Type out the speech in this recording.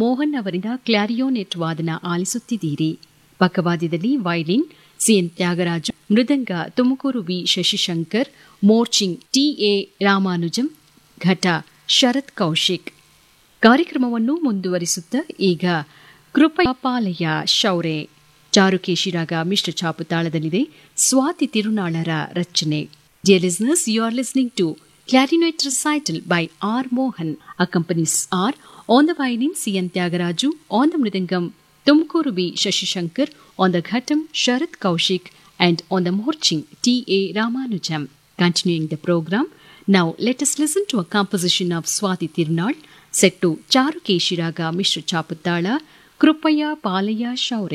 ಮೋಹನ್ ಅವರಿಂದ ಕ್ಲಾರಿಯೋನೆಟ್ ವಾದನ ಆಲಿಸುತ್ತಿದ್ದೀರಿ ಪಕ್ಕವಾದ್ಯದಲ್ಲಿ ವೈಲಿನ್ ಸಿಎನ್ ತ್ಯಾಗರಾಜು ಮೃದಂಗ ತುಮಕೂರು ವಿ ಶಶಿಶಂಕರ್ ಮೋರ್ಚಿಂಗ್ ಟಿಎ ರಾಮಾನುಜಂ ಘಟ ಶರತ್ ಕೌಶಿಕ್ ಕಾರ್ಯಕ್ರಮವನ್ನು ಮುಂದುವರಿಸುತ್ತ ಈಗ ಕೃಪಪಾಲಯ ಶೌರೆ ಚಾರುಕೇಶಿರಾಗ ಮಿಶ್ರ ಛಾಪು ತಾಳದಲ್ಲಿದೆ ಸ್ವಾತಿ ತಿರುನಾಳರ ರಚನೆ dear listeners you are listening to clarinet recital by R. Mohan accompanies R on the violin C.N. Tyagaraja, on the mridangam Tumkuru B. Shashishankar, on the ghatam Sharat Kaushik, and on the morching T.A. Ramanujam. Continuing the program, now let us listen to a composition of Swati Tirunal set to Charukeshiraga Mishra Chaputala, Krupaya Palaya Shaure.